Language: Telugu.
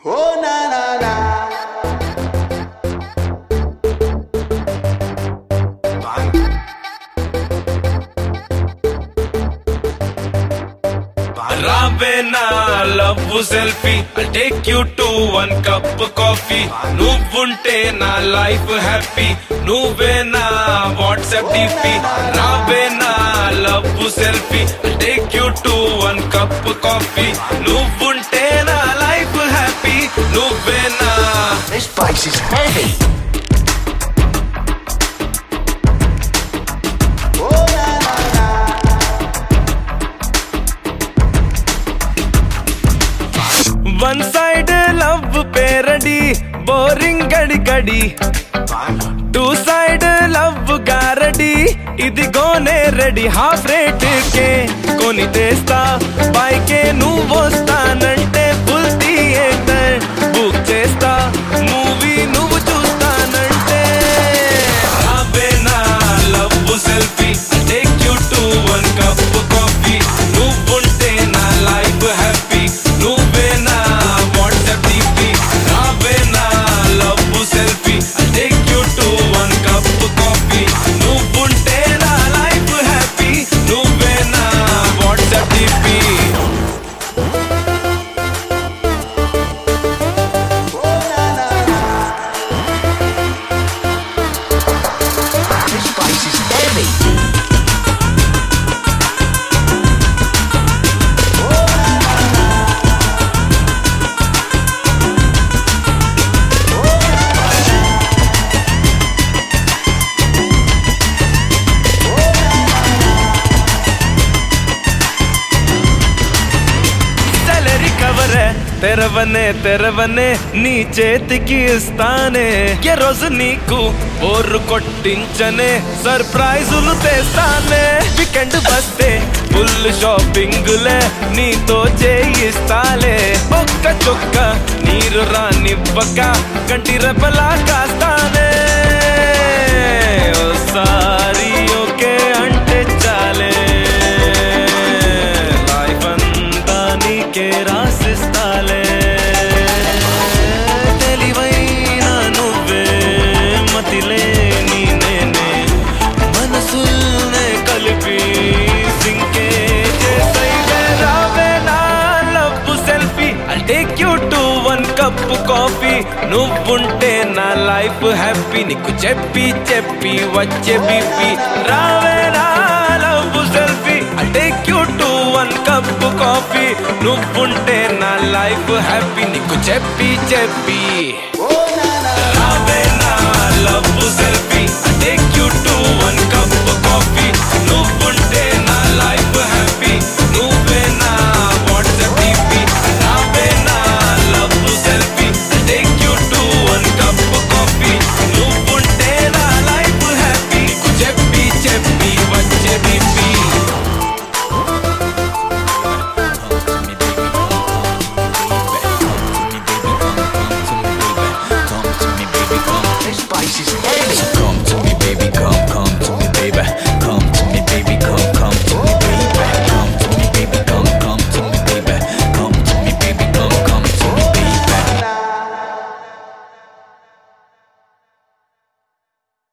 Oh na na na. రావే నా love selfie take you to one cup coffee నువ్వుంటే నా లైఫ్ హ్యాపీ నువ్వే నా వాట్సాప్ డిపి రావే నా love selfie take you to one cup coffee నువ్వుంటే నా లైఫ్ హ్యాపీ నువ్వే నా This place is heavy. Oh na na na. One side love parody boring గడి గడి టూ సైడ్ లవ్ గారడి ఇదిగోనే రెడీ హాఫ్ రేట్ కే కొని తెస్తా బైకే నువ్వు వస్తానంటే ఫుల్ థియేటర్ బుక్ చేస్తా మూవీ నువ్వు చూస్తానంటే రావే నా love selfie take you to one cup coffee నువ్వుంటే నా లైఫ్ హ్యాపీ నువ్వే నా వాట్సాప్ డిపి రావే నా love selfie take you to one cup coffee నువ్వుంటే నా లైఫ్ హ్యాపీ నువ్వే నా WhatsApp DP Oh na na na. This place is heavy. Oh na na na. Oh na na na. Salary కవరే తెరవనే తెరవనే నీ చేతికి ఇస్తానే ఏ రోజు నీకు బోర్రు కొట్టించనే సర్ప్రైజులు తెస్తానే వీకెండ్ వస్తే ఫుల్ షాపింగులే నీతో చేయిస్తాలే ఒక్క చుక్క నీరు రానివ్వక కంటి రెపలా కాస్తానే ఓసారి ఓకే అంటే చాలే లైఫ్ అంతా నీకే రాసిస్తాలే తెలివైన నువ్వే మతిలే నీ నేనే మనసుల్నే కలిపి సింకే చేసైవే రావే నా love selfie I'll take you to one cup coffee నువ్వుంటే నా లైఫ్ హ్యాపీ నీకు చెప్పి చెప్పి వచ్చే బీపీ రావే నా love selfie I'll take you to one cup coffee నువ్వుంటే నా లైఫ్ హ్యాపీ నీకు చెప్పి చెప్పి Oh na na. రావే నా love selfie take you to